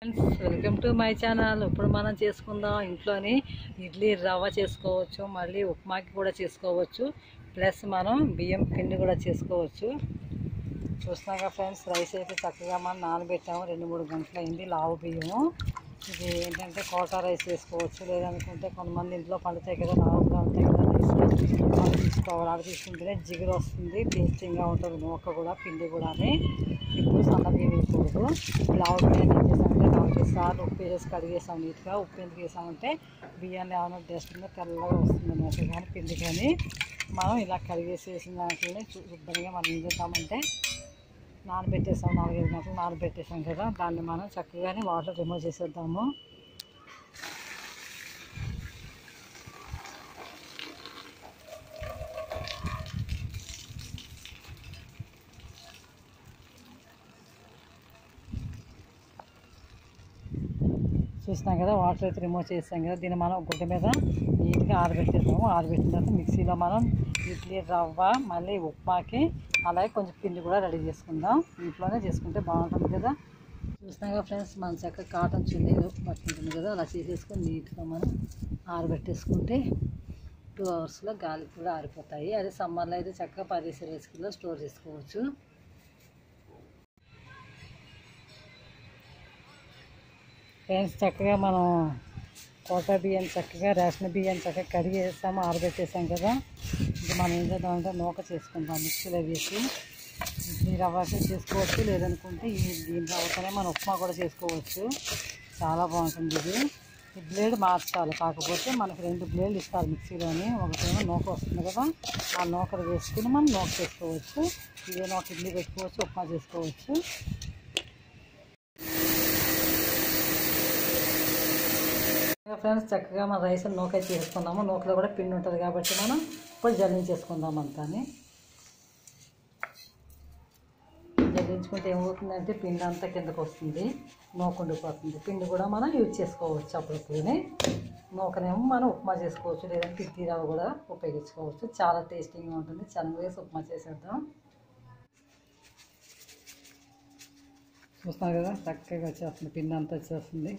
friends welcome to my channel ఇప్పుడు మనం చేసుకుందాం ఇంట్లోని ఇడ్లీ రవ్వ చేసుకోవచ్చు మళ్ళీ ఉప్మాకి కూడా చేసుకోవచ్చు ప్లస్ మనం బియ్యం పిండి కూడా చేసుకోవచ్చు చూస్తున్నాగా ఫ్రెండ్స్ రైస్ అయితే చక్కగా మనం నానబెట్టాము రెండు మూడు గంటలు అయింది లావు బియ్యము ఇది ఏంటంటే కోటా రైస్ చేసుకోవచ్చు లేదనుకుంటే కొంతమంది ఇంట్లో పండుతాయి కదా లావుగా ఉంటాయి కదా రైస్ అవి తీసుకోవాలి అవి తీసుకుంటేనే జిగురు వస్తుంది టేస్టింగ్గా ఉంటుంది నూక కూడా పిండి కూడా ఇప్పుడు సన్న బియ్యం వేయకూడదు లావు బియ్యం ఏం చేసామంటే నాలుగు సార్లు ఉప్పు వేసి కడిగేసాం నీట్గా ఉప్పు ఎందుకు వేసామంటే బియ్యాన్ని ఏమైనా డస్ట్ ఉందో తెల్లగా వస్తుంది అన్నట్టు కానీ పిండి కానీ మనం ఇలా కడిగేసేసిన దాంట్లోనే చూ- శుభ్రంగా మనం ఏం చేద్దామంటే నానబెట్టేసాం నాలుగైదు గంటలు నానబెట్టేసాం కదా దాన్ని మనం చక్కగానే వాటర్ రిమూవ్ చేసేద్దాము చూసినాం కదా వాటర్ అయితే రిమూవ్ చేసాం కదా దీన్ని మనం గుడ్డ మీద నీట్గా ఆరబెట్టేద్దాము ఆరబెట్టిన తర్వాత మిక్సీలో మనం ఇడ్లీ రవ్వ మళ్ళీ ఉప్మాకి అలాగే కొంచెం పిండి కూడా రెడీ చేసుకుందాం ఇంట్లోనే చేసుకుంటే బాగుంటుంది కదా చూసినాం కదా ఫ్రెండ్స్ మన చక్క కాటన్ చున్నీలు పట్టుకుంటుంది కదా అలా చేసేసుకొని నీట్గా మనం ఆరబెట్టేసుకుంటే టూ అవర్స్లో గాలి కూడా ఆరిపోతాయి అదే సమ్మర్లో అయితే చక్కగా పది ఇరవై కిలో స్టోర్ చేసుకోవచ్చు ఫ్రెండ్స్ చక్కగా మనం కోటా బియ్యం చక్కగా రేషన్ బియ్యం చక్కగా కడిగి వేస్తాము ఆరబెట్టేసాం కదా ఇది మనం ఏం చేద్దామంటే నూక చేసుకుందాం మిక్సీలో వేసి ఇడ్లీ రవ్వ చేసుకోవచ్చు లేదనుకుంటే ఈ దీని రవ్వతోనే మనం ఉప్మా కూడా చేసుకోవచ్చు చాలా బాగుంటుంది ఇది ఈ బ్లేడ్ మార్చాలి కాకపోతే మనకి రెండు బ్లేడ్లు ఇస్తారు మిక్సీలోని ఒకటేమో నూక వస్తుంది కదా ఆ నూకలు వేసుకుని మనం నూక చేసుకోవచ్చు ఇదే నూక ఇడ్లీ పెట్టుకోవచ్చు ఉప్మా చేసుకోవచ్చు ఫ్రెండ్స్ చక్కగా మన రైస్ నూక చేసుకుందాము నూకలో కూడా పిండి ఉంటుంది కాబట్టి మనం ఇప్పుడు జల్లించేసుకుందాం అంతాని జల్లించుకుంటే ఏమవుతుందంటే పిండి అంతా కిందకు వస్తుంది నూక ఉండిపోతుంది పిండి కూడా మనం యూజ్ చేసుకోవచ్చు అప్పుడప్పుడునే నూకనేమో మనం ఉప్మా చేసుకోవచ్చు లేదంటే ఇడ్లీ రవ్వ కూడా ఉపయోగించుకోవచ్చు చాలా టేస్టీగా ఉంటుంది శనగ వేసి ఉప్మా చేసేద్దాం చూస్తున్నారు కదా చక్కగా వచ్చేస్తుంది పిండి అంతా వచ్చేస్తుంది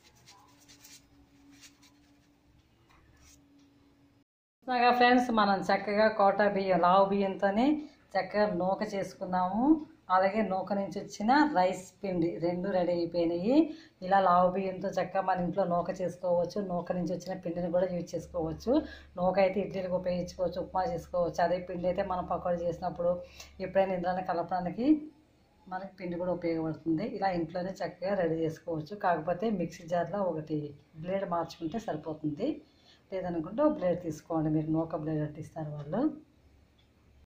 చూస్తున్నాగా ఫ్రెండ్స్ మనం చక్కగా కోటా బియ్యం లావు బియ్యంతోనే చక్కగా నూక చేసుకున్నాము అలాగే నూక నుంచి వచ్చిన రైస్ పిండి రెండు రెడీ అయిపోయినాయి ఇలా లావు బియ్యంతో చక్కగా మన ఇంట్లో నూక చేసుకోవచ్చు నూక నుంచి వచ్చిన పిండిని కూడా యూజ్ చేసుకోవచ్చు నూక అయితే ఇడ్లీలకు ఉపయోగించుకోవచ్చు ఉప్మా చేసుకోవచ్చు అదే పిండి అయితే మనం పకోడీ చేసినప్పుడు ఎప్పుడైనా ఇంట్లోనే కలపడానికి మనకి పిండి కూడా ఉపయోగపడుతుంది ఇలా ఇంట్లోనే చక్కగా రెడీ చేసుకోవచ్చు కాకపోతే మిక్సీ జార్లో ఒకటి బ్లేడ్ మార్చుకుంటే సరిపోతుంది లేదనుకుంటే ఒక బ్లేడ్ తీసుకోండి మీరు నూక బ్లేడ్ అంటే ఇస్తారు వాళ్ళు